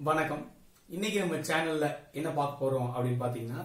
வணக்கம் இன்னைக்கு நம்ம சேனல்ல என்ன பார்க்க போறோம் அப்படின்னு பாத்தீங்கன்னா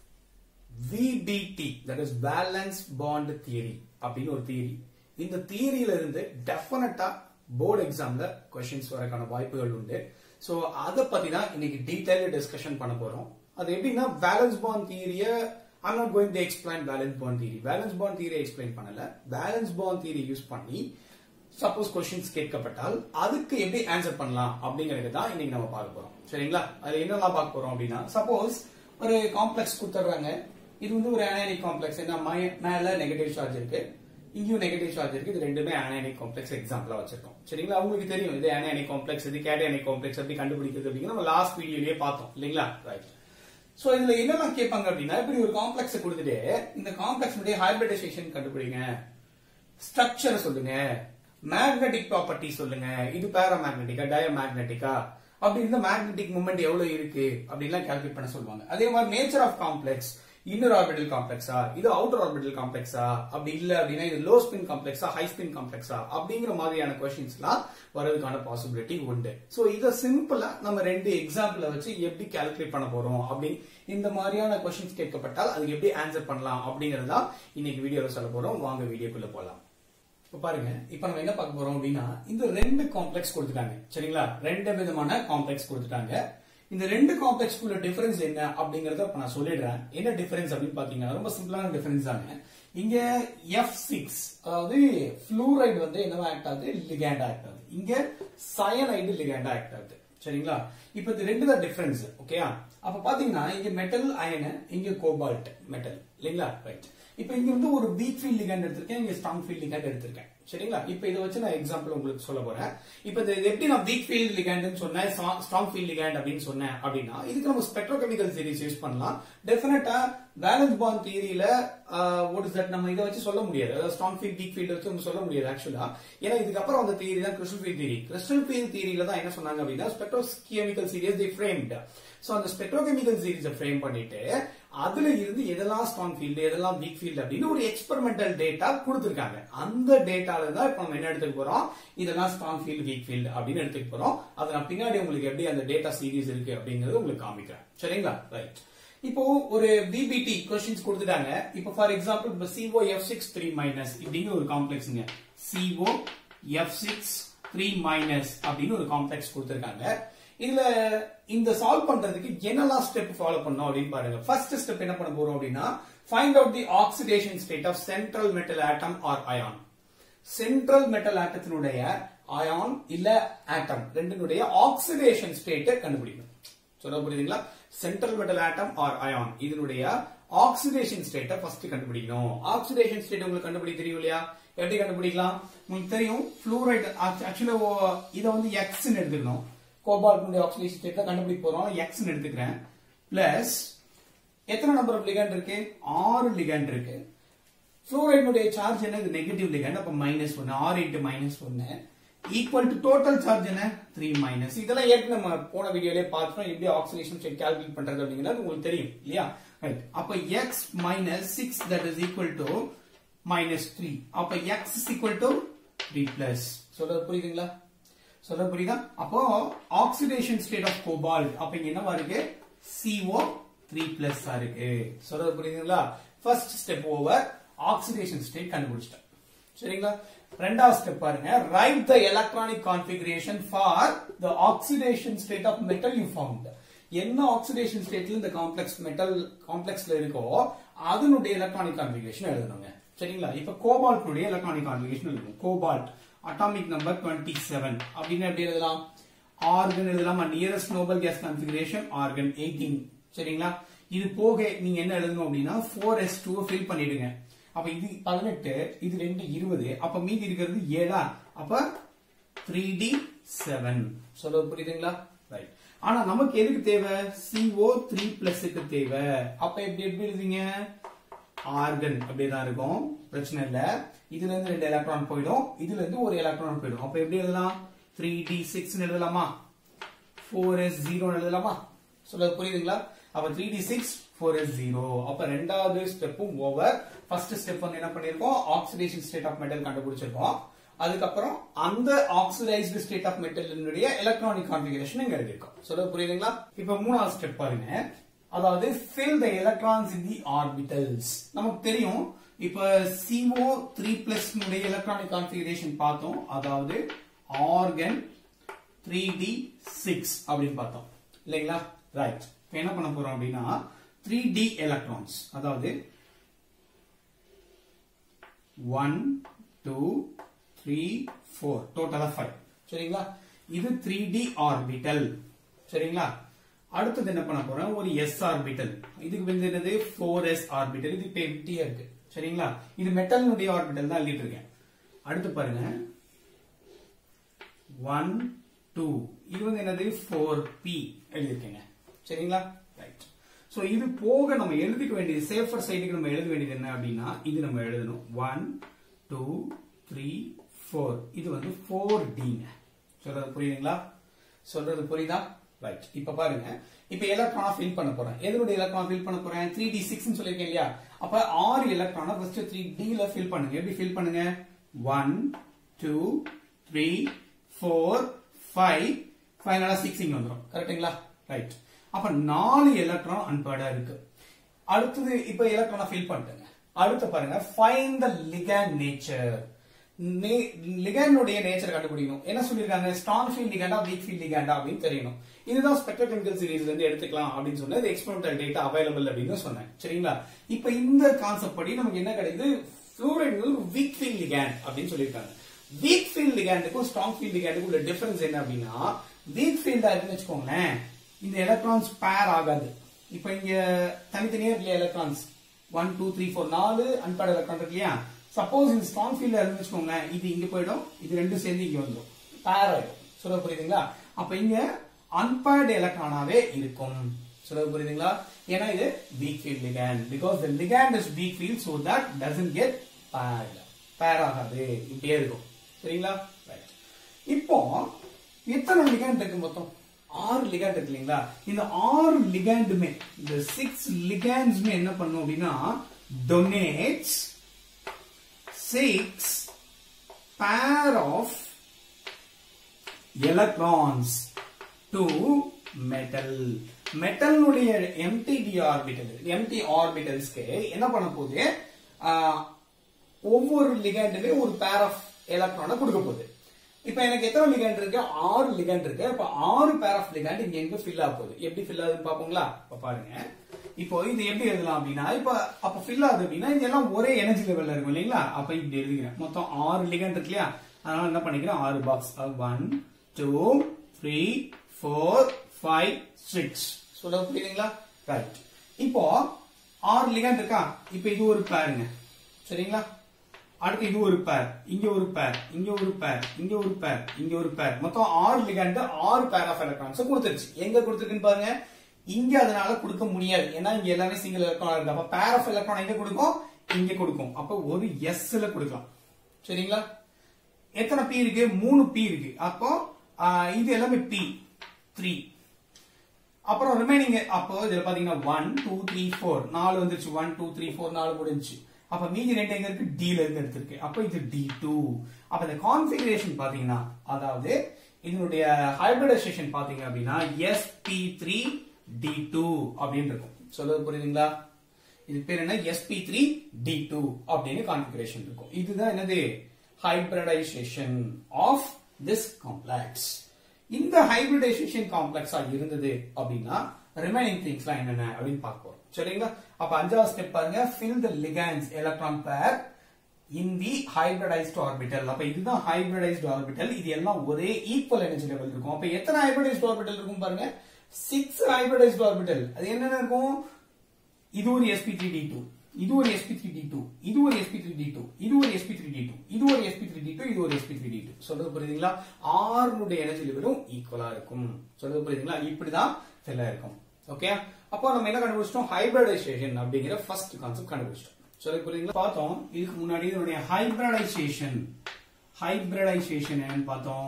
VBT that is valence bond theory அப்படின்னு ஒரு தியரி இந்த தியரியில இருந்து டெஃபினட்டா போர்டு எக்ஸாம்ல கொஸ்டின்ஸ் வரக்கான வாய்ப்புகள் உண்டு சோ அதை பத்தி தான் இன்னைக்கு டீடைல் டிஸ்கஷன் பண்ண போறோம் அது எப்படின்னா பேலன்ஸ் பாண்ட் தியரிய I'm not going to explain valence bond theory valence bond theory explain பண்ணல பேலன்ஸ் பாண்ட் தியரி யூஸ் பண்ணி சப்போஸ் கொஸ்டின்ஸ் கேட்கப்பட்டால் அதுக்கு எப்படி ஆன்சர் பண்ணலாம் அப்படிங்கறது தான் இன்னைக்கு நம்ம பார்க்க போறோம் சரிங்களா அது என்னெல்லாம் பார்க்க போறோம் அப்படின்னா சப்போஸ் ஒரு காம்ப்ளெக்ஸ் கொடுத்துட்றாங்க இது வந்து ஒரு அனானிக் காம்ப்ளெக்ஸ் என்ன மை- மேல நெகட்டிவ் சார்ஜ் இருக்கு இங்கேயும் நெகட்டிவ் சார்ஜ் இருக்கு இது ரெண்டுமே அனானிக் காம்ப்ளெக்ஸ் எக்ஸாம்பிளா வச்சிருக்கோம் சரிங்களா உங்களுக்கு தெரியும் இது அனானிக் காம்ப்ளெக்ஸ் இது கேட்டயானிக் காம்ப்ளெக்ஸ் எப்படி கண்டுபிடிக்கிறது அப்படிங்கிற நம்ம லாஸ்ட் வீடியோலயே பார்த்தோம் இல்லைங்களா ரைட் சோ இதுல என்னெல்லாம் கேட்பாங்க அப்படின்னா இப்படி ஒரு காம்ப்ளெக்ஸ் கொடுத்துட்டு இந்த காம்ப்ளெக்ஸ் ஹைபிரிடைசேஷன் கண்டுபிடிங்க ஸ்ட்ரக்சர் சொல்லுங்க மேக்னெட்டிக் ப்ராப்பர்ட்டி சொல்லுங்க இது பேராமேக்னெட்டிக்கா டயமேக்னெட்டிக்கா அப்படி இந்த மேக்னெட்டிக் மூமெண்ட் எவ்வளவு இருக்கு அப்படின்லாம் கால்குலேட் பண்ண சொல்லுவாங்க அதே மாதிரி nature of complex inner orbital காம்ப்ளெக்ஸா இது அவுட்டர் ஆர்பிட்டல் காம்ப்ளெக்ஸா அப்படி இல்ல அப்படின்னா இது லோ ஸ்பின் காம்ப்ளெக்ஸா ஹை ஸ்பின் காம்ப்ளெக்ஸா அப்படிங்கிற மாதிரியான கொஸ்டின்ஸ்லாம் வரதுக்கான பாசிபிலிட்டி உண்டு சோ இத சிம்பிளா நம்ம ரெண்டு எக்ஸாம்பிள வச்சு எப்படி கால்குலேட் பண்ண போறோம் அப்படி இந்த மாதிரியான கொஸ்டின்ஸ் கேட்கப்பட்டால் அதுக்கு எப்படி ஆன்சர் பண்ணலாம் அப்படிங்கறதா இன்னைக்கு வீடியோல சொல்ல போறோம் வாங்க வீடியோக்குள்ள போலாம் இப்ப பாருங்க இப்ப நம்ம என்ன பார்க்க போறோம் அப்படின்னா இந்த ரெண்டு காம்ப்ளெக்ஸ் கொடுத்துட்டாங்க சரிங்களா ரெண்டு விதமான காம்ப்ளெக்ஸ் கொடுத்துட்டாங்க இந்த ரெண்டு காம்ப்ளெக்ஸ் குள்ள டிஃபரன்ஸ் என்ன அப்படிங்கறத இப்ப நான் சொல்லிடுறேன் என்ன டிஃபரன்ஸ் அப்படின்னு பாத்தீங்கன்னா ரொம்ப சிம்பிளான டிஃபரன்ஸ் தாங்க இங்க எஃப் சிக்ஸ் அதாவது ஃப்ளூரைடு வந்து என்னவா ஆக்ட் ஆகுது லிகேண்ட் ஆக்ட் ஆகுது இங்க சயனைடு லிகேண்ட் ஆக்ட் ஆகுது சரிங்களா இப்ப இது ரெண்டு தான் டிஃபரன்ஸ் ஓகேயா அப்ப பாத்தீங்கன்னா இங்க மெட்டல் அயன் இங்க கோபால்ட் மெட்டல் இல்லைங்களா ரைட் இப்ப இங்க வந்து ஒரு வீக் ஃபீல்ட் லிகேண்ட் எடுத்திருக்கேன் இங்க ஸ்ட்ராங் ஃபீல்ட் லிகேண்ட் எடுத்திருக்கேன் சரிங்களா இப்ப இதை வச்சு நான் எக்ஸாம்பிள் உங்களுக்கு சொல்ல போறேன் இப்ப இது இது எப்படி நான் வீக் ஃபீல்ட் லிகேண்ட் சொன்னேன் ஸ்ட்ராங் ஃபீல்ட் லிகேண்ட் அப்படின்னு சொன்னேன் அப்படின்னா இதுக்கு நம்ம ஸ்பெக்ட்ரோகெமிக்கல் சீரிஸ் யூஸ் பண்ணலாம் டெஃபினட்டா பேலன்ஸ் பாண்ட் தியரியில வாட் இஸ் தட் நம்ம இதை வச்சு சொல்ல முடியாது அதாவது ஸ்ட்ராங் ஃபீல்ட் வீக் ஃபீல்ட் வச்சு நம்ம சொல்ல முடியாது ஆக்சுவலா ஏன்னா இதுக்கப்புறம் அந்த தியரி தான் crystal field theory crystal field தியரியில தான் என்ன சொன்னாங்க அப்படின்னா spectrochemical series the framed so அந்த ஸ்பெக்ட்ரோகெமிக்கல் சீரிஸை ஃப்ரேம் பண்ணிட்டு அதுல இருந்து எதெல்லாம் ஸ்ட்ராங் ஃபீல்டு எதெல்லாம் வீக் ஃபீல்டு அப்படின்னு ஒரு எக்ஸ்பெரிமெண்டல் டேட்டா கொடுத்திருக்காங்க அந்த டேட்டால தான் இப்ப நம்ம என்ன எடுத்துக்க போறோம் இதெல்லாம் ஸ்ட்ராங் ஃபீல்டு வீக் ஃபீல்டு அப்படின்னு எடுத்துக்க போறோம் அதை நான் பின்னாடி உங்களுக்கு எப்படி அந்த டேட்டா சீரிஸ் இருக்கு அப்படிங்கறது உங்களுக்கு காமிக்கிறேன் சரிங்களா ரைட் இப்போ ஒரு பிபிடி கொஸ்டின்ஸ் கொடுத்துட்டாங்க இப்போ ஃபார் எக்ஸாம்பிள் இப்போ CO F six three minus இப்படிங்கிற ஒரு காம்ப்ளெக்ஸ்ங்க CO F six three minus அப்படின்னு ஒரு காம்ப்ளெக்ஸ் கொடுத்திருக்காங்க இதுல இந்த சால்வ் பண்றதுக்கு என்னெல்லாம் ஸ்டெப் ஃபாலோ பண்ணோம் அப்படின்னு பாருங்க ஃபர்ஸ்ட் ஸ்டெப் என்ன பண்ண போறோம் அப்படின்னா find out the oxidation state of central metal atom or ion central metal ஆட்டத்தினுடைய அயான் இல்ல ஆட்டம் ரெண்டினுடைய ஆக்சிடேஷன் ஸ்டேட்டை கண்டுபிடிக்கணும் சொல்ல புரியுதுங்களா central metal atom or ion இதனுடைய ஆக்சிடேஷன் ஸ்டேட்டை ஃபர்ஸ்ட் கண்டுபிடிக்கணும் ஆக்சிடேஷன் ஸ்டேட் உங்களுக்கு கண்டுபிடிக்க தெரியும் இல்லையா எப்படி கண்டுபிடிக்கலாம் உங்களுக்கு தெரியும் ஃப்ளூரைடு ஆக்சுவலா இதை வந்து எக்ஸ் எடுத்துக்கணும் கோபால்ட் ஆக்சிடேஷன் ஸ்டேட்டை கண்டுபிடிக்க போறோம் எக்ஸ் எடுத்துக்கிறேன் பிளஸ் எத்தனை நம்பர் ஆஃப் லிகண்ட் இருக்கு ஆறு லிகண்ட் இருக்கு ஃப்ளூரைடுடைய சார்ஜ் என்ன இது நெகட்டிவ் லிகண்ட் அப்ப மைனஸ் ஒன்னு ஆறு இன்ட்டு மைனஸ் ஒன்னு ஈக்குவல் டு டோட்டல் சார்ஜ் என்ன த்ரீ மைனஸ் இதெல்லாம் ஏற்கனவே நம்ம போன வீடியோலயே பார்த்தோம் எப்படி ஆக்சிடேஷன் ஸ்டேட் கால்குலேட் பண்றது அப்படிங்கிறது உங்களுக்கு தெரியும் இல்லையா ரைட் அப்ப X minus six that is equal to minus three அப்ப X is equal to three plus சொல்றது புரியுதுங்களா சொல்ல புரியுதா அப்போ ஆக்சிடேஷன் ஸ்டேட் ஆஃப் கோபால்ட் அப்ப இங்க என்னவா இருக்கு CO த்ரீ பிளஸ் இருக்கு சொல்றது புரியுதுங்களா first step over oxidation state கண்டுபிடிச்சிட்டேன் சரிங்களா ரெண்டாவது ஸ்டெப் பாருங்க right the electronic configuration for the oxidation state of metal you found என்ன ஆக்சிடேஷன் ஸ்டேட்ல இந்த காம்ப்ளெக்ஸ் மெட்டல் காம்ப்ளெக்ஸ்ல இருக்கோ அதனுடைய எலக்ட்ரானிக் கான்ஃபிகரேஷன் எழுதணுங்க சரிங்களா இப்ப கோபால்ட்டுடைய எலக்ட்ரானிக் கான்ஃபிகரேஷன் எழுதணும் cobalt atomic number twenty seven அப்படின்னு எப்படி எழுதலாம் ஆர்கன் எழுதலாமா nearest noble gas configuration argon eighteen சரிங்களா இது போக நீங்க என்ன எழுதணும் அப்படின்னா ஃபோர் எஸ் டூ ஃபில் பண்ணிடுங்க அப்ப இது பதினெட்டு இது ரெண்டு இருபது அப்ப மீதி இருக்கிறது ஏழா அப்ப த்ரீ டி செவன் சொல்ல புரியுதுங்களா ரைட் ஆனா நமக்கு எதுக்கு தேவை CO த்ரீ பிளஸ்க்கு தேவை அப்ப எப்படி எப்படி எழுதுவீங்க ஆர்கன் அப்படிதான் இருக்கும் பிரச்சனை இல்ல இதுல இருந்து ரெண்டு எலக்ட்ரான் போயிடும் இதுல இருந்து ஒரு எலக்ட்ரான் போயிடும் அப்ப எப்படி எழுதலாம் த்ரீ டி சிக்ஸ் எழுதலாமா ஃபோர் எஸ் ஜீரோ எழுதலாமா சொல்றது புரியுதுங்களா அப்ப three D six four S zero அப்ப ரெண்டாவது ஸ்டெப்பும் ஓவர் ஃபர்ஸ்ட் ஸ்டெப் வந்து என்ன பண்ணிருக்கோம் ஆக்சிடேஷன் ஸ்டேட் ஆஃப் மெட்டல் கண்டுபிடிச்சிருக்கோம் அதுக்கப்புறம் அந்த ஆக்சிடைஸ்டு ஸ்டேட் ஆஃப் மெட்டலினுடைய எலக்ட்ரானிக் கான்ஃபிகரேஷன் இங்க எழுதிருக்கோம் சொல்ல புரியுதுங்களா இப்ப மூணாவது ஸ்டெப் பாருங்க அதாவது fill the electrons in the orbitals நமக்கு தெரியும் இப்ப CO three plus electronic configuration பார்த்தோம் அதாவது ஆர்கன் த்ரீ டி சிக்ஸ் அப்படின்னு பார்த்தோம் இல்லைங்களா ரைட் இப்ப என்ன பண்ண போறோம் அப்படின்னா த்ரீ டி எலக்ட்ரான்ஸ் அதாவது ஒன் டூ த்ரீ ஃபோர் டோட்டலா ஃபைவ் சரிங்களா இது த்ரீ டி ஆர்பிட்டல் சரிங்களா அடுத்தது என்ன பண்ண போறோம் ஒரு எஸ் ஆர்பிட்டல் இதுக்கு வந்து என்னது ஃபோர் எஸ் ஆர்பிட்டல் இது இப்ப எம்டியா இருக்கு சரிங்களா இது மெட்டலினுடைய ஆர்பிட்டல் தான் எழுதிட்டு இருக்கேன் அடுத்து பாருங்க ஒன் டூ இது வந்து என்னது ஃபோர் பி எழுதியிருக்கேங்க சரிங்களா ரைட் சோ இது போக நம்ம எழுதிக்க வேண்டியது சேஃபர் சைடுக்கு நம்ம எழுத வேண்டியது என்ன அப்படின்னா இது நம்ம எழுதணும் ஒன் டூ த்ரீ ஃபோர் இது வந்து ஃபோர் டிங்க சொல்றது புரியுதுங்களா சொல்றது புரியுதா ரைட் இப்ப பாருங்க இப்ப எலக்ட்ரானா ஃபில் பண்ண போறேன் எதனுடைய எலக்ட்ரான் ஃபில் பண்ண போறேன் த்ரீ டி சிக்ஸ் சொல்லிருக்கேன் இல்லையா அப்ப ஆறு எலக்ட்ரானை ஃபர்ஸ்ட் த்ரீ டில ஃபில் பண்ணுங்க எப்படி ஃபில் பண்ணுங்க one two three four five ஃபைனலா சிக்ஸ் இங்க வந்துடும் கரெக்ட்டுங்களா ரைட் அப்ப நாலு எலக்ட்ரான் அன்பேர்டா இருக்கு அடுத்தது இப்ப எலக்ட்ரானை ஃபில் பண்ணிட்டுங்க அடுத்து பாருங்க ஃபைன் த லிகண்ட் நேச்சர் லிகண்டுடைய நேச்சர் கண்டுபிடிக்கணும் என்ன சொல்லிருக்காங்க ஸ்ட்ராங் ஃபீல்ட் லிகண்டா வீக் ஃபீல்ட் லிகண்டா அப்படின்னு தெரியணும் இதுதான் ஸ்பெக்ட்ரோகெமிக்கல் சீரிஸ்ல இருந்து எடுத்துக்கலாம் அப்படின்னு சொன்னது எக்ஸ்பெரிமெண்டல் டேட்டா அவைலபிள் அப்படின்னு சொன்னேன் சரிங்களா இப்ப இந்த கான்செப்ட் படி நமக்கு என்ன கிடைக்குது ஃப்ளூரைட் வீக் ஃபீல்ட் லிகண்ட் அப்படின்னு சொல்லியிருக்காங்க வீக் ஃபீல்ட் லிகண்டுக்கும் ஸ்ட்ராங் ஃபீல்ட் லிகண்டுக்கும் உள்ள டிஃபரன்ஸ் என்ன அப்படின்னா வீக் ஃபீல்டா இருக்குன்னு வச்சுக்கோங்களேன் இந்த எலக்ட்ரான்ஸ் பேர் ஆகாது இப்ப இங்க தனித்தனியா இருக்கு electrons one two three four நாலு அன்பேர்ட் எலக்ட்ரான் இருக்கு இல்லையா சப்போஸ் இந்த ஸ்ட்ராங் ஃபீல்ட்ல இருந்து வச்சுக்கோங்களேன் இது இங்க போயிடும் இது ரெண்டும் சேர்ந்து இங்க வந்துடும் பேர் ஆயிடும் சொல்ல புரியுதுங்களா அப்ப இங்க அன்பேர்ட் எலக்ட்ரானாவே இருக்கும் சொல்ல புரியுதுங்களா ஏன்னா இது weak field ligand because the ligand is weak field so that doesn't get paired pair ஆகாது இப்படியே இருக்கும் சரிங்களா ரைட் இப்போ எத்தனை லிகண்ட் இருக்கு மொத்தம் ஆறு லிகண்ட் இருக்கு இல்லைங்களா இந்த ஆறு லிகண்டுமே இந்த சிக்ஸ் லிகண்ட்ஸ்மே என்ன பண்ணும் அப்படின்னா donates six pair of electrons to metal மெட்டலுடைய எம்டிடி ஆர்பிட்டல் எம்டி ஆர்பிட்டல்ஸ்க்கு என்ன பண்ண போகுது ஆஹ், ஒவ்வொரு லிகண்டுமே ஒரு பேர் ஆஃப் எலக்ட்ரானை கொடுக்க போகுது இப்ப எனக்கு எத்தனை லிகண்ட் இருக்கு ஆறு லிகண்ட் இருக்கு இப்ப ஆறு பேர் ஆஃப் லிகண்ட் இங்க எங்க ஃபில் ஆக போகுது எப்படி ஃபில் ஆகுதுன்னு பாப்போங்களா இப்ப பாருங்க இப்போ இது எப்படி எழுதலாம் அப்படின்னா இப்ப அப்ப ஃபில் ஆகுது அப்படின்னா இதெல்லாம் ஒரே எனர்ஜி லெவல்ல இருக்கும் இல்லைங்களா அப்ப இப்படி எழுதிக்கிறேன் மொத்தம் ஆறு லிகண்ட் இருக்கு இல்லையா அதனால என்ன பண்ணிக்கிறேன் ஆறு box one two three four five six சொல்ல புரியுதுங்களா ரைட் இப்போ ஆறு லிகண்ட் இருக்கா இப்போ இது ஒரு பேருங்க சரிங்களா அடுத்து இது ஒரு பேர் இங்க ஒரு பேர் இங்க ஒரு பேர் இங்க ஒரு பேர் இங்க ஒரு பேர் மொத்தம் ஆறு லிகண்ட் ஆறு பேர் ஆஃப் எலக்ட்ரான்ஸ் கொடுத்துருச்சு எங்க கொடுத்துருக்குன்னு பாருங்க இங்க அதனால கொடுக்க முடியாது ஏன்னா இங்க எல்லாமே சிங்கிள் எலக்ட்ரான் இருக்கு அப்ப பேர் ஆஃப் எலக்ட்ரான் எங்க கொடுக்கும் இங்க கொடுக்கும் அப்ப ஒரு எஸ்ல கொடுக்கலாம் சரிங்களா எத்தனை பி இருக்கு மூணு பி இருக்கு அப்போ ஆஹ், இது எல்லாமே பி த்ரீ அப்புறம் ரிமைனிங் அப்போ இதுல பாத்தீங்கன்னா ஒன் டூ த்ரீ ஃபோர் நாலு வந்துருச்சு ஒன் டூ த்ரீ ஃபோர் நாலு முடிஞ்சுச்சு அப்ப மீதி ரெண்டு எங்க இருக்கு D ல இருந்து எடுத்திருக்கு அப்ப இது டி டூ அப்ப இந்த கான்ஃபிகரேஷன் பாத்தீங்கன்னா அதாவது இதனுடைய ஹைபிரிடைசேஷன் பாத்தீங்க அப்படின்னா எஸ்பி த்ரீ டி டூ அப்படின்னு இருக்கும் சொல்றது புரியுதுங்களா இது பேர் என்ன எஸ்பி த்ரீ டி டூ அப்படின்னு கான்ஃபிகரேஷன் இருக்கும் இதுதான் என்னது ஹைபிரிடைசேஷன் ஆஃப் திஸ் காம்ப்ளெக்ஸ் இந்த ஹைபிரிடைசேஷன் காம்ப்ளெக்ஸா இருந்தது அப்படின்னா ரிமைனிங் திங்ஸ்லாம் என்னென்ன அப்படின்னு பார்க்க போறோம் சரிங்களா அப்ப அஞ்சாவது ஸ்டெப் பாருங்க fill the ligands electron pair in the hybridized orbital அப்ப இதுதான் hybridized orbital இது எல்லாம் ஒரே ஈக்குவல் எனர்ஜி லெவல் இருக்கும் அப்ப எத்தனை hybridized orbital இருக்கும் பாருங்க சிக்ஸ் hybridized orbital அது என்னென்ன இருக்கும் இது ஒரு sp3d2 இது ஒரு sp3d2 இது ஒரு sp3d2 இது ஒரு sp3d2 இது ஒரு sp3d2 இது ஒரு sp3d2 சொல்றது புரியுதுங்களா ஆறுனுடைய எனர்ஜி லெவலும் ஈக்குவலா இருக்கும் சொல்றது புரியுதுங்களா இப்படிதான் ஃபில் இருக்கும் ஓகே அப்போ நம்ம என்ன கண்டுபிடிச்சிட்டோம் ஹைபிரிடைசேஷன் அப்படிங்கிற ஃபர்ஸ்ட் கான்செப்ட் கண்டுபிடிச்சிட்டோம் சொல்றது புரியுதுங்களா பார்த்தோம் இதுக்கு முன்னாடி இதனுடைய ஹைபிரிடைசேஷன் ஹைபிரிடைசேஷன் என்னன்னு பார்த்தோம்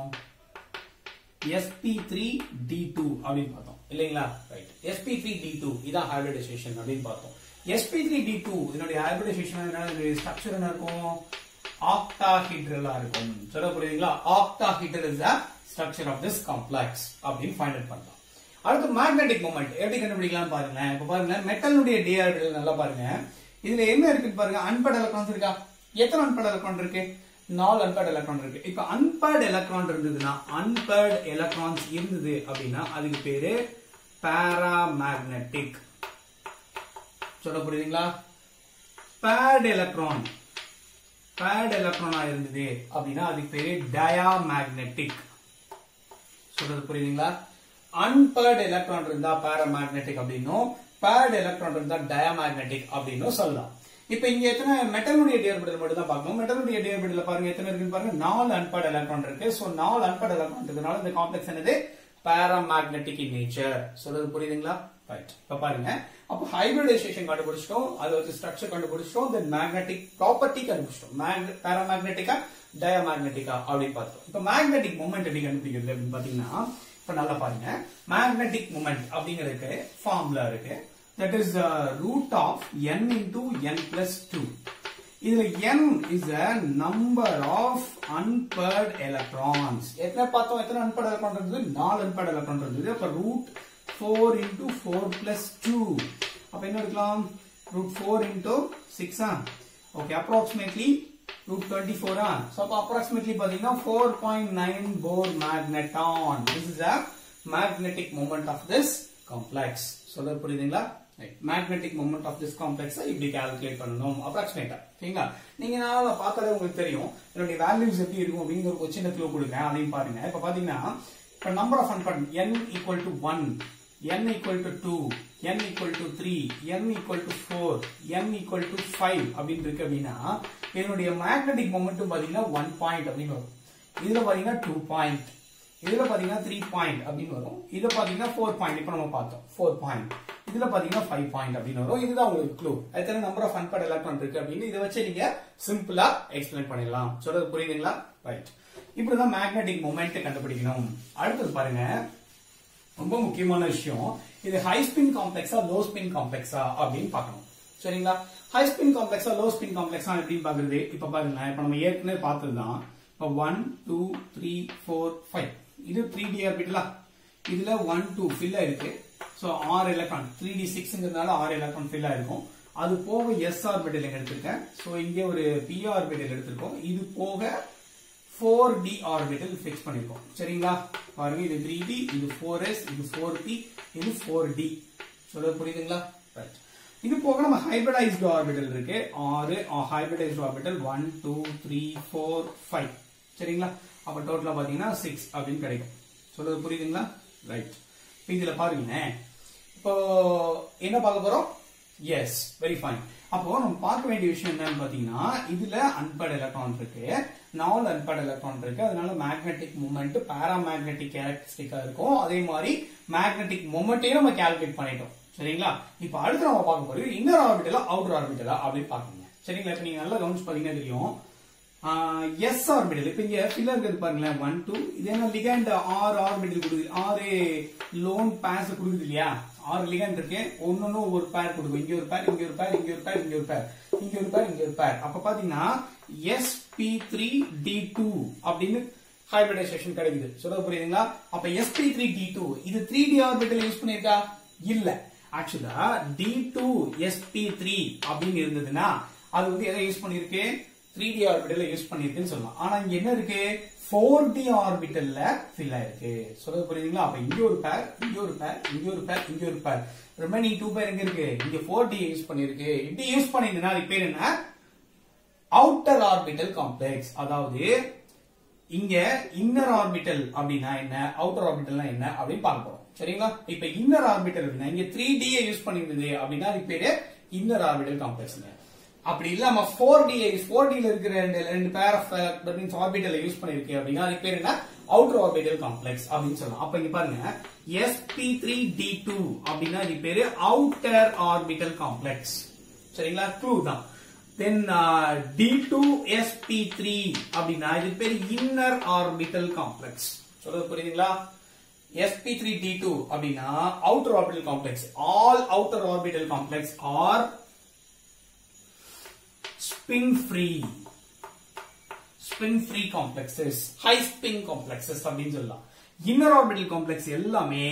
sp3d2 அப்படின்னு பார்த்தோம் இல்லைங்களா ரைட் sp3d2 இதான் ஹைபிரிடைசேஷன் அப்படின்னு பார்த்தோம் sp3d2 இதனுடைய ஹைபிரிடைசேஷன் என்ன ஸ்ட்ரக்சர் என்ன இருக்கும் ஆக்டாஹிட்ரலா இருக்கும் சொல்ல புரியுதுங்களா octahedral is the structure of this complex அப்படின்னு ஃபைண்ட் அவுட் பண்ணலாம் அடுத்து மேக்னெட்டிக் மூமெண்ட் எப்படி கண்டுபிடிக்கலாம் பாருங்க இப்ப பாருங்க மெட்டலுடைய டி ஆர்பிட்டல் நல்லா பாருங்க இதுல என்ன இருக்குன்னு பாருங்க அன்பேட் எலக்ட்ரான்ஸ் இருக்கா எத்தனை அன்பேட் எலக்ட்ரான் இருக்கு நாலு அன்பேட் எலக்ட்ரான் இருக்கு இப்ப அன்பேட் எலக்ட்ரான் இருந்ததுன்னா அன்பேட் எலக்ட்ரான்ஸ் இருந்தது அப்படின்னா அதுக்கு பேரு பாராமேக்னெட்டிக் சொல்ல புரியுதுங்களா பேட் எலக்ட்ரான் பேட் எலக்ட்ரானா இருந்தது அப்படின்னா அதுக்கு பேரு டயாமேக்னெட்டிக் சொல்றது புரியுதுங்களா அன்பேர்ட் எலக்ட்ரான் இருந்தா பாராமேக்னெட்டிக் அப்படின்னும் பேர்ட் எலக்ட்ரான் இருந்தா டயாமேக்னெட்டிக் அப்படின்னும் சொல்லலாம் இப்போ இங்க எத்தனை மெட்டலுடைய டிஆர்பிடல் மட்டும் தான் பார்க்கணும் மெட்டலுடைய டிஆர்பிடல் பாருங்க எத்தனை இருக்குன்னு பாருங்க நாலு அன்பேர்ட் எலக்ட்ரான் இருக்கு சோ நாலு அன்பேர்ட் எலக்ட்ரான் இருக்கிறதுனால இந்த காம்ப்ளெக்ஸ் என்னது பாராமேக்னெட்டிக் இன் நேச்சர் சொல்றது புரியுதுங்களா ரைட் இப்ப பாருங்க அப்போ ஹைபிரிடைசேஷன் கண்டுபிடிச்சிட்டோம் அது வச்சு ஸ்ட்ரக்சர் கண்டுபிடிச்சிட்டோம் தென் மேக்னெட்டிக் ப்ராப்பர்ட்டி கண்டுபிடிச்சிட்டோம் பாராமேக்னெட்டிக்கா டயமேக்னெட்டிக்கா அப்படின்னு பார்த்தோம் இப்போ மேக்னெட்டிக் மூமெண்ட் எப்படி கண்டுபிடிக்கிறது அப்படின்னு பாத்தீங்கன்னா இப்ப நல்லா பாருங்க மேக்னெட்டிக் மூமெண்ட் அப்படிங்கிறதுக்கு ஃபார்முலா இருக்கு that is root of N into N plus two இதுல n is a number of unpaired electrons எத்தனை பார்த்தோம் எத்தனை unpaired electron இருந்தது நாலு unpaired electron இருந்தது அப்ப root four into four plus two அப்ப என்ன எடுக்கலாம் ரூட் ஃபோர் இன்டூ சிக்ஸா ஓகே அப்ராக்சிமேட்லி ரூட் டுவெண்ட்டி ஃபோரா ஸோ அப்போ அப்ராக்சிமேட்லி பார்த்தீங்கன்னா four point nine four magneton this is a magnetic moment of this complex சொல்ல புரியுதுங்களா magnetic moment of this complex இப்படி கால்குலேட் பண்ணணும் அப்ராக்சிமேட்டா சரிங்களா நீங்க நான் பார்த்தாலே உங்களுக்கு தெரியும் என்னுடைய வேல்யூஸ் எப்படி இருக்கும் அப்படின்னு ஒரு சின்ன க்ளூ கொடுக்குறேன் அதையும் பாருங்க இப்ப பாத்தீங்கன்னா இப்ப number of unpaired n equal to one n equal to 2 n equal to 3 n equal to 4 n equal to 5 அப்படின்னு இருக்கு அப்படின்னா இதனுடைய மேக்னெட்டிக் மொமெண்ட்டும் பாத்தீங்கன்னா 1 பாயிண்ட் அப்படின்னு வரும் இதுல பாத்தீங்கன்னா 2 பாயிண்ட் இதுல பாத்தீங்கன்னா 3 பாயிண்ட் அப்படின்னு வரும் இதுல பாத்தீங்கன்னா 4 பாயிண்ட் இப்போ நம்ம பார்த்தோம் 4 பாயிண்ட் இதுல பாத்தீங்கன்னா 5 பாயிண்ட் அப்படின்னு வரும் இதுதான் உங்களுக்கு க்ளூ எத்தனை நம்பர் ஆஃப் அன்பேர்ட் எலக்ட்ரான் இருக்கு அப்படின்னு இதை வச்சு நீங்க சிம்பிளா எக்ஸ்பிளைன் பண்ணிடலாம் சொல்றது புரியுதுங்களா ரைட் இப்படிதான் மேக்னெட்டிக் மொமெண்ட் கண்டுபிடிக்கணும் அடுத்தது பாருங்க ரொம்ப முக்கியமான விஷயம் இது ஹை ஸ்பின் காம்ப்ளெக்ஸா லோ ஸ்பின் காம்ப்ளெக்ஸா அப்படின்னு பார்க்கணும் சரிங்களா ஹை ஸ்பின் காம்ப்ளெக்ஸா லோ ஸ்பின் காம்ப்ளெக்ஸா எப்படின்னு பாக்குறது இப்ப பாருங்க இப்ப நம்ம ஏற்கனவே பார்த்ததுதான் இப்ப one two three four five இது த்ரீ டி ஆர்பிட்டலா இதுல ஒன் டூ ஃபில் இருக்கு ஸோ ஆறு எலக்ட்ரான் த்ரீ டி சிக்ஸ்ங்கிறதுனால ஆறு எலக்ட்ரான் ஃபில் ஆயிருக்கும் அது போக எஸ் ஆர்பிட்டல் எடுத்திருக்கேன் ஸோ இங்கே ஒரு பி ஆர்பிட்டல் எடுத்திருக்கோம் இது போக ஃபோர் டி ஆர்பிட்டல் ஃபிக்ஸ் பண்ணிருக்கோம் சரிங்களா பாருங்க இது த்ரீ டி இது ஃபோர் எஸ் இது ஃபோர் பி இது ஃபோர் டி சொல்ல புரியுதுங்களா ரைட் இது போக நம்ம ஹைபிரிடைஸ்டு ஆர்பிட்டல் இருக்கு ஆறு hybridized orbital one two three four five சரிங்களா அப்ப டோட்டலா பாத்தீங்கன்னா சிக்ஸ் அப்படின்னு கிடைக்கும் சொல்றது புரியுதுங்களா ரைட் இதுல பாருங்க இப்போ என்ன பார்க்க போறோம் எஸ் வெரி ஃபைன் அப்போ நம்ம பார்க்க வேண்டிய விஷயம் என்னன்னு பாத்தீங்கன்னா இதுல அன்பேர்ட் எலக்ட்ரான் இருக்கு நாலு அன்பேர்ட் எலக்ட்ரான் இருக்கு அதனால மேக்னெட்டிக் மூமெண்ட் பாராமேக்னெட்டிக் கேரக்டரிஸ்டிக்கா இருக்கும் அதே மாதிரி மேக்னெட்டிக் மூமெண்ட்டையும் நம்ம கால்குலேட் பண்ணிட்டோம் சரிங்களா இப்போ அடுத்து நம்ம பார்க்க போறது இன்னர் ஆர்பிட்டலா அவுட்டர் ஆர்பிட்டலா அப்படின்னு பாக்கணும் சரிங்களா இப்ப நீங்க நல்லா கவனிச்சு பாத்தீங்கன்னா தெரியும் எஸ் ஆர்பிட்டல் இப்ப இங்க ஃபில் இருக்கிறது பாருங்களேன் ஒன் டூ இது என்ன லிகண்ட் ஆறு ஆர்பிட்டல் கொடுக்குது ஆறு லோன் பேஸ் கொடுக்குது இல்லையா ஆறு லிகண்ட் இருக்கு ஒன்னொன்னு ஒரு பேர் கொடுக்கும் இங்க ஒரு பேர் இங்க ஒரு பேர் இங்க ஒரு பேர் இங்க ஒரு பேர் இங்க ஒரு பேர் இங்க ஒரு பேர் அப்ப பாத்தீங்கன்னா S P three D two அப்படின்னு ஹைபிரிடைசேஷன் கிடைக்குது சொல்ல புரியுதுங்களா அப்ப S P three D two இது த்ரீ டி ஆர்பிட்டல் யூஸ் பண்ணிருக்கா இல்ல ஆக்சுவலா D two S P three அப்படின்னு இருந்ததுன்னா அது வந்து எதை யூஸ் பண்ணிருக்கு த்ரீ டி ஆர்பிட்டல் யூஸ் பண்ணிருக்குன்னு சொல்லலாம் ஆனா இங்க என்ன இருக்கு ஃபோர் டி ஆர்பிட்டல்ல ஃபில் ஆயிருக்கு சொல்றது புரியுதுங்களா அப்ப இங்க ஒரு பேர் இங்க ஒரு பேர் இங்க ஒரு பேர் இங்க ஒரு பேர் ரிமைனிங் டூ பேர் எங்க இருக்கு இங்க ஃபோர் டி யூஸ் பண்ணிருக்கு இப்படி யூஸ் பண்ணிருந்தா அது பேர் என்ன அவுட்டர் ஆர்பிட்டல் காம்ப்ளெக்ஸ் அதாவது இங்க இன்னர் ஆர்பிட்டல் அப்படின்னா என்ன அவுட்டர் ஆர்பிட்டல்னா என்ன அப்படின்னு பார்க்க போறோம் சரிங்களா இப்ப இன்னர் ஆர்பிட்டல் அப்படின்னா இங்க த்ரீ டியை யூஸ் பண்ணிருந்தது அப்படின்னா அது பேரு இன்னர் ஆர்பிட்டல் காம்ப்ளெக்ஸ்ங்க அப்படி இல்லாம ஃபோர் டி ஃபோர் டில இருக்கிற ரெண்டு ரெண்டு pair of means orbital use பண்ணிருக்கு அப்படின்னா அது பேர் என்ன அவுட்டர் ஆர்பிட்டல் காம்ப்ளெக்ஸ் அப்படின்னு சொல்லலாம் அப்ப இங்க பாருங்க எஸ்பி த்ரீ டி டூ அப்படின்னா இது பேரு அவுட்டர் ஆர்பிட்டல் காம்ப்ளெக்ஸ் சரிங்களா க்ளூ தான் then D two SP three அப்படின்னா இது பேர் இன்னர் ஆர்பிட்டல் காம்ப்ளெக்ஸ் சொல்றது புரியுதுங்களா sp3 d2 அப்படின்னா outer orbital complex all outer orbital complex are spin free spin free complexes high spin complexes அப்படின்னு சொல்லலாம் இன்னர் ஆர்பிட்டல் காம்ப்ளெக்ஸ் எல்லாமே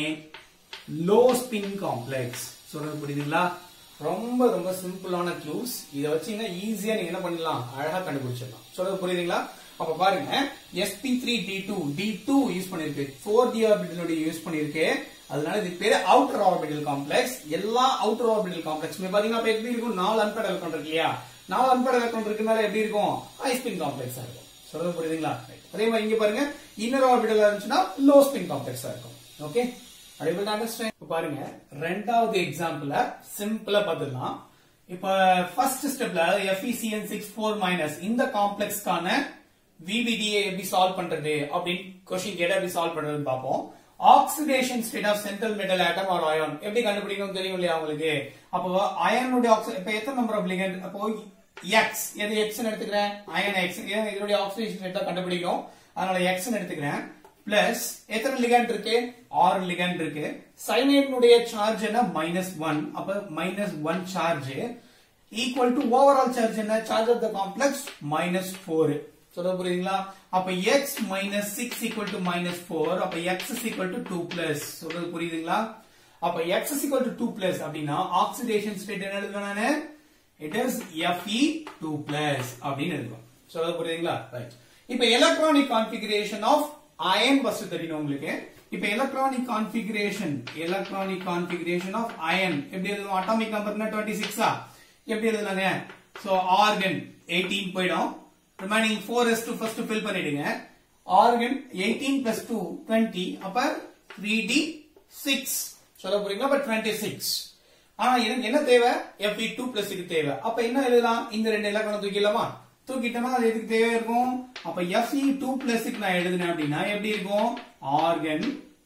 லோ ஸ்பின் காம்ப்ளெக்ஸ் சொல்றது புரியுதுங்களா ரொம்ப ரொம்ப சிம்பிளான க்ளூஸ் இதை வச்சீங்கன்னா ஈஸியா நீங்க என்ன பண்ணலாம் அழகா கண்டுபிடிச்சிடலாம் சொல்றது புரியுதுங்களா அப்ப பாருங்க sp3 three D two D two use பண்ணிருக்கு ஃபோர் டி ஆர்பிட்டலுடைய யூஸ் பண்ணிருக்கு அதனால இது பேரு அவுட்டர் ஆர்பிட்டல் காம்ப்ளெக்ஸ் எல்லா அவுட்டர் ஆர்பிட்டல் காம்ப்ளெக்ஸுமே பாத்தீங்கன்னா அப்ப எப்படி இருக்கும் நாலு அன்பேட் எலக்ட்ரான் இருக்கு இல்லையா நாலு அன்பேட் எலக்ட்ரான் இருக்கனால எப்படி இருக்கும் ஹை ஸ்பின் காம்ப்ளெக்ஸா இருக்கும் சொல்றது புரியுதுங்களா அதே மாதிரி இங்க பாருங்க இன்னர் ஆர்பிட்டல் இருந்துச்சுன்னா லோ ஸ்பின் காம்ப்ளெக்ஸா இருக்கும் ஓகே able to understand இப்ப பாருங்க ரெண்டாவது எக்ஸாம்பிள சிம்பிளா பார்த்துடலாம் இப்ப ஃபர்ஸ்ட் ஸ்டெப்ல FeCN சிக்ஸ் ஃபோர் மைனஸ் இந்த காம்ப்ளெக்ஸ்க்கான VBDA எப்படி சால்வ் பண்றது அப்படின்னு கொஸ்டின் கேட்டா எப்படி சால்வ் பண்றதுன்னு பார்ப்போம் oxidation state of central metal atom or ion எப்படி கண்டுபிடிக்கணும் தெரியும் இல்லையா உங்களுக்கு அப்போ அயனுடைய ஆக்சி இப்ப எத்தனை நம்பர் ஆஃப் லிகண்ட் அப்போ எக்ஸ் எது எக்ஸ் எடுத்துக்கிறேன் அயன் எக்ஸ் இதனுடைய ஆக்சிடேஷன் ஸ்டேட் கண்டுபிடிக்கும் அதனால எக்ஸ் எடுத்துக்கிறேன் பிளஸ் எத்தனை லிகண்ட் இருக்கு ஆறு லிகண்ட் இருக்கு சைனைனுடைய சார்ஜ் என்ன மைனஸ் ஒன் அப்ப minus one charge equal to overall charge என்ன charge of the complex minus four சொல்ல புரியுதுங்களா அப்ப X minus six equal to minus four அப்ப X is equal to two plus சொல்றது புரியுதுங்களா அப்ப X is equal to two plus அப்படின்னா oxidation state என்ன எழுதுவேன் நானு it is Fe two plus அப்படின்னு எழுதுவோம் சொல்றது புரியுதுங்களா ரைட் இப்ப electronic configuration of iron first தெரியணும் உங்களுக்கு இப்ப electronic configuration electronic configuration of iron எப்படி எழுதுவோம் அட்டாமிக் நம்பர்னா டுவெண்ட்டி சிக்ஸா எப்படி எழுதுனாங்க சோ ஆர்கன் எயிட்டீன் போயிடும் remaining four S two first fill பண்ணிடுங்க argon eighteen plus two twenty அப்ப த்ரீ டி சிக்ஸ் சொல்ல போறீங்களா அப்ப டுவெண்ட்டி சிக்ஸ் ஆனா எனக்கு என்ன தேவை Fe டூ பிளஸ் க்கு தேவை அப்ப என்ன எழுதலாம் இந்த ரெண்டு இலக்கணம் தூக்கிடலாமா தூக்கிட்டோம்னா அது எதுக்கு தேவை இருக்கும் அப்ப Fe டூ பிளஸ் நான் எழுதினேன் அப்படின்னா எப்படி இருக்கும் ஆர்கன்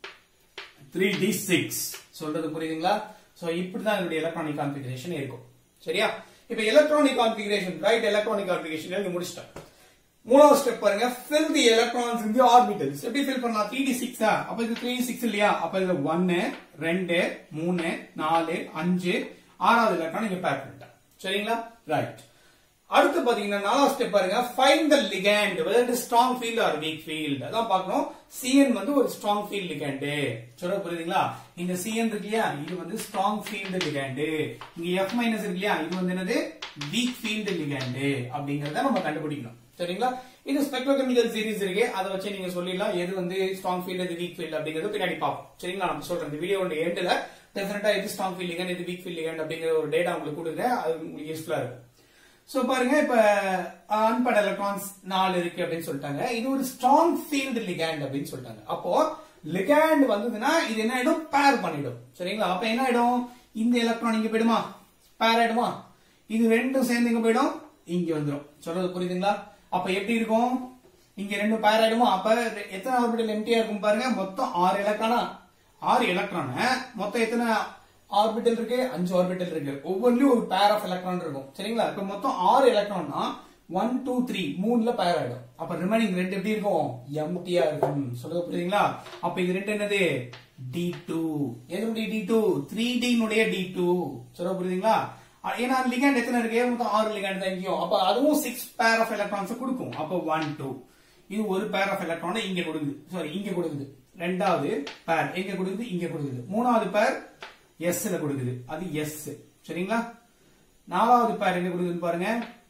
த்ரீ டி சிக்ஸ் சொல்றது புரியுதுங்களா சோ இப்படிதான் என்னுடைய எலக்ட்ரானிக் கான்பிகரேஷன் இருக்கும் சரியா இப்ப electronic configuration right electronic configuration எழுதி முடிச்சிட்டேன் மூணாவது ஸ்டெப் பாருங்க fill the electrons in the orbitals எப்படி fill பண்ணலாம் 3d6 ஆ அப்ப இது 3d6 இல்லையா அப்ப இதுல 1 2 3 4 5 ஆறாவது எலக்ட்ரான் இங்க பேக் பண்ணிட்டேன் சரிங்களா ரைட் அடுத்து பாத்தீங்கன்னா நாலாவது ஸ்டெப் பாருங்க find the ligand whether it is strong field or weak field அதான் பார்க்கணும் CN வந்து ஒரு strong field ligand சொல்ல புரியுதுங்களா இந்த CN இருக்கு இல்லையா இது வந்து strong field ligand இங்க F மைனஸ் இருக்கு இல்லையா இது வந்து என்னது weak field ligand அப்படிங்கறத நம்ம கண்டுபிடிக்கணும் சரிங்களா இது ஸ்பெக்ட்ரோகெமிக்கல் சீரிஸ் இருக்கு அதை வச்சு நீங்க சொல்லிடலாம் எது வந்து ஸ்ட்ராங் ஃபீல்ட் எது வீக் ஃபீல்ட் அப்படிங்கறது பின்னாடி பார்ப்போம் சரிங்களா நம்ம சொல்றேன் இந்த வீடியோ எண்ட்ல டெஃபினட்டா எது ஸ்ட்ராங் ஃபீல்ட் ligand எது வீக் ஃபீல்ட் ligand அப்படிங்கிற ஒரு டேட்டா உங்களுக்கு கொடுக்குறேன் அது உங்களுக்கு யூஸ்ஃபுல்லா இருக்கும் சோ பாருங்க இப்ப அன்பட் எலக்ட்ரான்ஸ் நாலு இருக்கு அப்படின்னு சொல்லிட்டாங்க இது ஒரு ஸ்ட்ராங் ஃபீல்டு லிகாண்ட் அப்படின்னு சொல்லிட்டாங்க அப்போ லிகாண்ட் வந்ததுன்னா இது என்ன ஆயிடும் பேர் பண்ணிடும் சரிங்களா அப்ப என்ன ஆயிடும் இந்த எலக்ட்ரான் இங்க போயிடுமா பேர் ஆயிடுமா இது ரெண்டும் சேர்ந்து இங்க போயிடும் இங்க வந்துடும் சொல்றது புரியுதுங்களா அப்ப எப்படி இருக்கும் இங்க ரெண்டு பேர் ஆயிடுமா அப்ப எத்தனை ஆர்பிட்டல் எம்டியா இருக்கும் பாருங்க மொத்தம் ஆறு எலக்ட்ரானா ஆறு எலக்ட்ரான மொத்தம் எத்தனை ஆர்பிட்டல் இருக்கு அஞ்சு ஆர்பிட்டல் இருக்கு ஒவ்வொன்றிலும் ஒரு பேர் ஆஃப் எலக்ட்ரான் இருக்கும் சரிங்களா இப்ப மொத்தம் ஆறு எலக்ட்ரான்னா ஒன் டூ த்ரீ மூணுல பேர் ஆயிடும் அப்ப ரிமைனிங் ரெண்டு எப்படி இருக்கும் எம்டியா இருக்கும் சொல்றது புரியுதுங்களா அப்ப இது ரெண்டு என்னது டி டூ எதனுடைய டி டூ த்ரீ டினுடைய டி டூ சொல்ல புரியுதுங்களா அஹ் ஏன்னா லிகண்ட் எத்தனை இருக்கு மொத்தம் ஆறு லிகண்ட் தான் இங்கேயும் அப்ப அதுவும் சிக்ஸ் பேர் ஆஃப் எலக்ட்ரான்ஸ் கொடுக்கும் அப்ப ஒன் டூ இது ஒரு பேர் ஆஃப் எலக்ட்ரான் இங்க கொடுக்குது சாரி இங்க கொடுக்குது ரெண்டாவது பேர் எங்க கொடுக்குது இங்க கொடுக்குது மூணாவது பேர் எஸ்ல கொடுக்குது அது எஸ் சரிங்களா நாலாவது பேர் எங்க கொடுக்குதுன்னு பாருங்க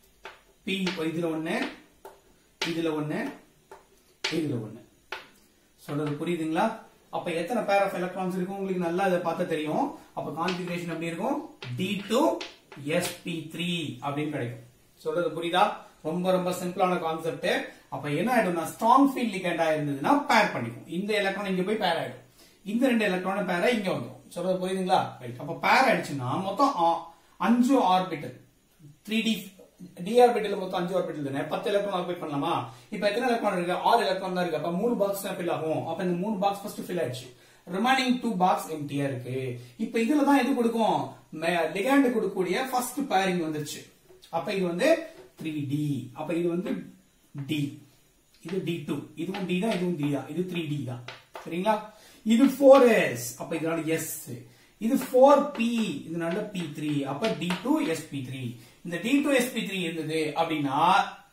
பி இதுல ஒண்ணு இதுல ஒண்ணு இதுல ஒண்ணு சொல்றது புரியுதுங்களா அப்ப எத்தனை பேர் ஆஃப் எலக்ட்ரான்ஸ் இருக்கும் உங்களுக்கு நல்லா அதை பார்த்தா தெரியும் அப்ப கான்ஃபிகரேஷன் எப்படி இருக்கும் டி டூ எஸ்பி த்ரீ அப்படின்னு கிடைக்கும் சொல்றது புரியுதா ரொம்ப ரொம்ப சிம்பிளான கான்செப்ட் அப்ப என்ன ஆயிடும்னா ஸ்ட்ராங் ஃபீல்ட் லிகண்டா இருந்ததுன்னா பேர் பண்ணிக்கும் இந்த எலக்ட்ரான் இங்க போய் பேர் ஆயிடும் இந்த ரெண்டு எலக்ட்ரான் பேரா இங்க வந்துடும் சொல்றது புரியுதுங்களா ரைட் அப்ப பேர் ஆயிடுச்சுன்னா மொத்தம் ஆ- அஞ்சு orbital three D D orbital மொத்தம் அஞ்சு ஆர்பிட்டல் தானே பத்து எலக்ட்ரான் ஆர்பிட் பண்ணலாமா இப்ப எத்தனை எலக்ட்ரான் இருக்கு ஆறு எலக்ட்ரான் தான் இருக்கு அப்ப மூணு பாக்ஸ் தான் ஃபில் ஆகும் அப்ப இந்த மூணு பாக்ஸ் ஃபர்ஸ்ட் ஃபில் ஆயிடுச்சு ரிமைனிங் டூ பாக்ஸ் எம்டியா இருக்கு இப்ப இதுல தான் எது கொடுக்கும் லிகாண்ட் கொடுக்கக்கூடிய ஃபர்ஸ்ட் பேரிங் வந்துருச்சு அப்ப இது வந்து த்ரீ டி அப்ப இது வந்து டி இது டி டூ இதுவும் டி தான் இதுவும் டி தான் இது த்ரீ டி தான் சரிங்களா இது ஃபோர் எஸ் அப்ப இதனால எஸ் இது ஃபோர் பி இதனால பி த்ரீ அப்ப D two S P three இந்த D two S P three இருந்தது அப்படின்னா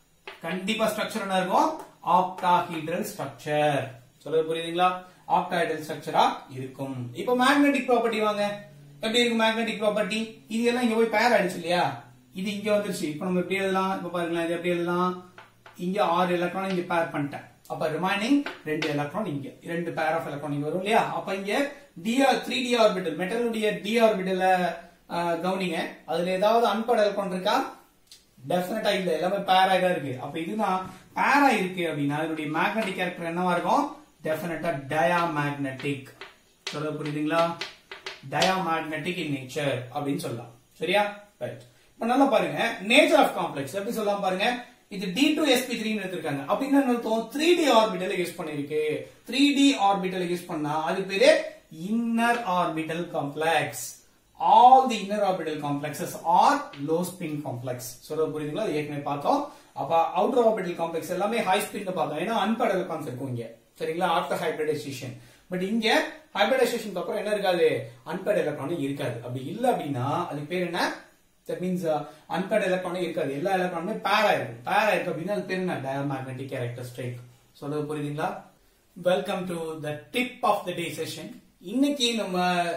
கண்டிப்பா ஸ்ட்ரக்சர் என்ன இருக்கும் ஆக்டாஹீட்ரல் ஸ்ட்ரக்சர் சொல்றது புரியுதுங்களா ஆக்டாஹைட்ரல் ஸ்ட்ரக்சரா இருக்கும் இப்போ மேக்னெட்டிக் ப்ராப்பர்ட்டி வாங்க எப்படி இருக்கு மேக்னெட்டிக் ப்ராப்பர்ட்டி இது எல்லாம் இங்க போய் பேர் ஆயிடுச்சு இல்லையா இது இங்க வந்துருச்சு இப்போ நம்ம எப்படி எழுதலாம் இப்போ பாருங்களேன் இது எப்படி எழுதலாம் இங்க ஆறு எலக்ட்ரான் இங்க பேர் பண்ணிட்டேன் அப்ப ரிமைனிங் ரெண்டு எலக்ட்ரான் இங்க ரெண்டு பேர் ஆஃப் எலக்ட்ரான் இங்க வரும் இல்லையா அப்ப இங்க டிஆர் த்ரீ டி ஆர்பிட்டல் மெட்டலுடைய டி ஆர்பிட்டல கவனிங்க அதுல ஏதாவது அன்பட் எலக்ட்ரான் இருக்கா டெஃபினட்டா இல்ல எல்லாமே பேரா தான் இருக்கு அப்ப இதுதான் பேரா இருக்கு அப்படின்னா அதனுடைய மேக்னெட்டிக் கேரக்டர் என்னவா இருக்கும் டெஃபினட்டா டயாமேக்னெட்டிக் சொல்ல புரியுதுங்களா டயாமேக்னெட்டிக் இன் நேச்சர் அப்படின்னு சொல்லலாம் சரியா ரைட் இப்ப நல்லா பாருங்க நேச்சர் ஆஃப் காம்ப்ளெக்ஸ் எப்படி சொல்லலாம் பாருங்க இது டி டூ எஸ்பி த்ரீ எடுத்திருக்காங்க அப்படின்னா என்ன அர்த்தம் த்ரீ டி ஆர்பிட்டல் யூஸ் பண்ணிருக்கு த்ரீ டி ஆர்பிட்டல் யூஸ் பண்ணா அது பேரு inner orbital complex all the inner orbital complexes are low spin complex சொல்றது புரியுதுங்களா அது ஏற்கனவே பார்த்தோம் அப்ப அவுட்டர் ஆர்பிட்டல் காம்ப்ளெக்ஸ் எல்லாமே ஹை ஸ்பின் பார்த்தோம் ஏன்னா அன்பட் எலக்ட்ரான்ஸ் இருக்கும் இங்க சரிங்களா ஆஃப்டர் ஹைபிரிடைசேஷன் பட் இங்க ஹைபிரிடைசேஷன் அப்புறம் என்ன இருக்காது அன்பட் எலக்ட்ரான் இருக்காது அப்படி இல்ல அப்படின்னா அது பேர் என்ன தட் மீன்ஸ் அன்பட் எலக்ட்ரானே இருக்காது எல்லா எலக்ட்ரானுமே பேரா இருக்கும் பேரா இருக்கு அப்படின்னா அது பேர் என்ன டயமேக்னெட்டிக் கேரக்டரிஸ்டிக் சொல்றது புரியுதுங்களா welcome to the tip of the day session இன்னைக்கு நம்ம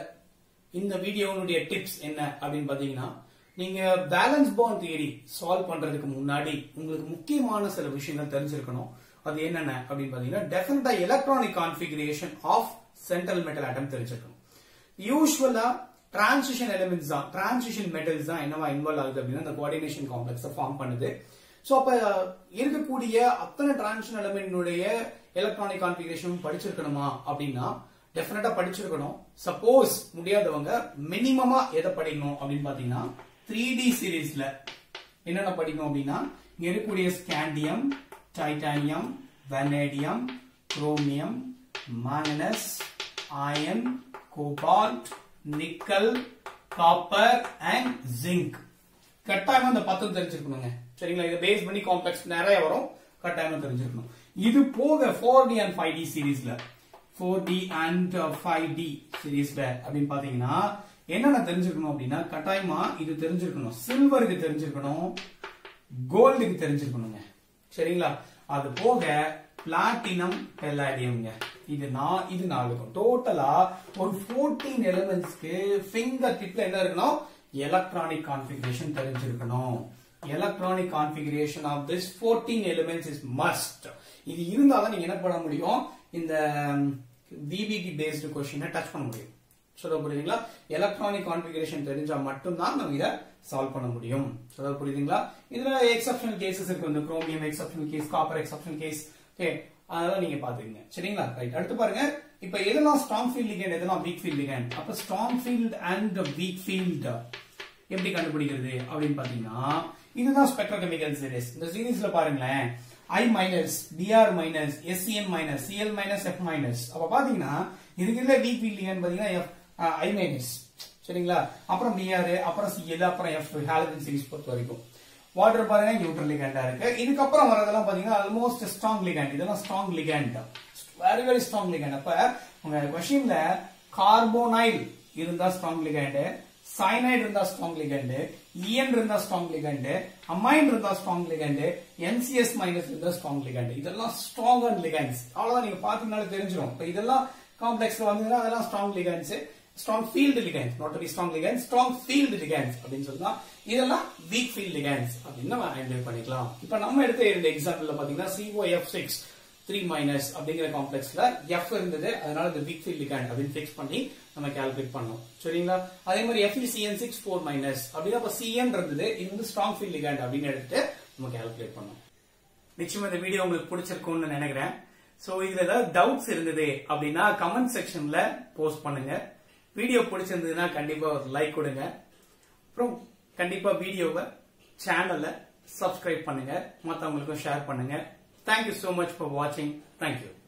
இந்த வீடியோனுடைய டிப்ஸ் என்ன அப்படின்னு பாத்தீங்கன்னா நீங்க பேலன்ஸ் பாண்ட் தியரி சால்வ் பண்றதுக்கு முன்னாடி உங்களுக்கு முக்கியமான சில விஷயங்கள் தெரிஞ்சிருக்கணும் அது என்னென்ன அப்படின்னு பாத்தீங்கன்னா definitely electronic configuration of central metal atom தெரிஞ்சிருக்கணும் யூஸ்வலா டிரான்சிஷன் எலிமெண்ட்ஸ் தான் டிரான்சிஷன் மெட்டல்ஸ் தான் என்னவா இன்வால்வ் ஆகுது அப்படின்னா அந்த கோஆர்டினேஷன் காம்ப்ளெக்ஸ் ஃபார்ம் பண்ணுது சோ அப்ப இருக்கக்கூடிய அத்தனை டிரான்சிஷன் எலிமெண்ட்னுடைய எலக்ட்ரானிக் கான்ஃபிகரேஷன் படிச்சிருக்கணுமா அப்படின்னா டெஃபினட்டா படிச்சிருக்கணும் சப்போஸ் முடியாதவங்க மினிமமா எதை படிக்கணும் அப்படின்னு பாத்தீங்கன்னா த்ரீ டி சீரீஸ்ல என்னென்ன படிக்கணும் அப்படின்னா இங்க இருக்கக்கூடிய scandium titanium vanadium chromium manganese iron cobalt nickel copper and zinc கட்டாயமா இந்த பத்து தெரிஞ்சிருக்கணுங்க சரிங்களா இதை பேஸ் பண்ணி காம்ப்ளெக்ஸ் நிறைய வரும் கட்டாயமா தெரிஞ்சிருக்கணும் இது போக four D and five D சீரீஸ்ல four D and five D சீரீஸ்ல அப்படின்னு பாத்தீங்கன்னா என்னென்ன தெரிஞ்சிருக்கணும் அப்படின்னா கட்டாயமா இது தெரிஞ்சிருக்கணும் சில்வருக்கு தெரிஞ்சிருக்கணும் கோல்டுக்கு தெரிஞ்சிருக்கணுங்க சரிங்களா அது போக பிளாட்டினம் பெல்லாடியம்ங்க இது நான் இது நாலுக்கும் டோட்டலா ஒரு 14 எலிமெண்ட்ஸ்க்கு ஃபிங்கர் டிப்ல என்ன இருக்கணும் எலக்ட்ரானிக் கான்ஃபிகரேஷன் தெரிஞ்சிருக்கணும் electronic configuration of this 14 elements is must இது இருந்தாதான் நீங்க என்ன பண்ண முடியும் இந்த விபிடி பேஸ்டு கொஸ்டினை டச் பண்ண முடியும் சொல்ல புரியுதுங்களா எலக்ட்ரானிக் கான்ஃபிகரேஷன் தெரிஞ்சா மட்டும்தான் நம்ம இதை சால்வ் பண்ண முடியும் சொல்ல புரியுதுங்களா இதுல எக்ஸப்ஷனல் கேசஸ் இருக்கு இந்த chromium exceptional case copper exceptional case okay அதெல்லாம் நீங்க பாத்துக்கங்க சரிங்களா ரைட் அடுத்து பாருங்க இப்ப எதெல்லாம் ஸ்ட்ராங் ஃபீல்ட் லிகண்ட் எதெல்லாம் வீக் ஃபீல்ட் லிகண்ட் அப்ப strong field and weak field எப்படி கண்டுபிடிக்கிறது அப்படின்னு பாத்தீங்கன்னா இதுதான் ஸ்பெக்ட்ரோகெமிக்கல் சீரிஸ் இந்த சீரிஸ்ல பாருங்களேன் I minus BR minus SCN minus CL minus F minus அப்ப பாத்தீங்கன்னா இதுக்கு இல்ல வீக் ஃபீல்ட் லிகண்ட் பாத்தீங்கன்னா எஃப் ஐ மைனஸ் சரிங்களா அப்புறம் பிஆர் அப்புறம் சிஎல் அப்புறம் எஃப் ஹாலஜன் சீரிஸ் பொறுத்த வரைக்கும் வாட்டர் பாருங்க நியூட்ரல் லிகண்டா இருக்கு இதுக்கப்புறம் வரதெல்லாம் பாத்தீங்கன்னா ஆல்மோஸ்ட் ஸ்ட்ராங் லிகண்ட் இதெல்லாம் strong ligand very very strong ligand அப்ப உங்க கொஸ்டின்ல கார்போனைல் இருந்தா ஸ்ட்ராங் லிகண்ட் சைனைட் இருந்தா ஸ்ட்ராங் லிகண்ட் இஎன் இருந்தா ஸ்ட்ராங் லிகண்ட் அமைன் இருந்தா ஸ்ட்ராங் லிகண்ட் என்சிஎஸ் மைனஸ் இருந்தா ஸ்ட்ராங் லிகண்ட் இதெல்லாம் ஸ்ட்ராங் அண்ட் லிகண்ட்ஸ் அவ்வளவுதான் நீங்க பாத்தீங்கனாலே தெரிஞ்சிடும் இப்ப இதெல்லாம் காம்ப்ளெக்ஸ்ல வந்தீங்கன்னா அதெல்லாம் strong ligands strong field ligands not be strong ligands strong field ligands அப்படின்னு சொல்லலாம் இதெல்லாம் வீக் ஃபீல்ட் லிகண்ட்ஸ் அப்படின்னு நம்ம ஐடென்டிஃபை பண்ணிக்கலாம் இப்ப நம்ம எடுத்த இரண்டு எக்ஸாம்பிள்ல பாத்தீங்கன்னா சிஓஎஃப் சிக்ஸ் த்ரீ மைனஸ் அப்படிங்கிற காம்ப்ளெக்ஸ்ல எஃப் இருந்தது அதனால இந்த வீக் ஃபீல்ட் லிகண்ட் அப்படின்னு ஃபிக்ஸ் பண்ணி நம்ம கால்குலேட் பண்ணோம் சரிங்களா அதே மாதிரி எஃப்இசிஎன் சிக்ஸ் ஃபோர் மைனஸ் அப்படின்னா அப்ப சிஎன் இருந்தது இது வந்து ஸ்ட்ராங் ஃபீல்ட் லிகண்ட் அப்படின்னு எடுத்துட்டு நம்ம கால்குலேட் பண்ணோம் நிச்சயமா இந்த வீடியோ உங்களுக்கு பிடிச்சிருக்கும்னு நினைக்கிறேன் சோ இதுல ஏதாவது டவுட்ஸ் இருந்தது அப்படின்னா கமெண்ட் செக்ஷன்ல போஸ்ட் பண்ணுங்க வீடியோ பிடிச்சிருந்ததுன்னா கண்டிப்பா ஒரு லைக் கொடுங்க அப்புறம் கண்டிப்பா வீடியோவை சேனல்ல சப்ஸ்கிரைப் பண்ணுங்க மத்தவங்களுக்கும் ஷேர் பண்ணுங்க தேங்க்யூ so மச் ஃபார் வாட்சிங் தேங்க்யூ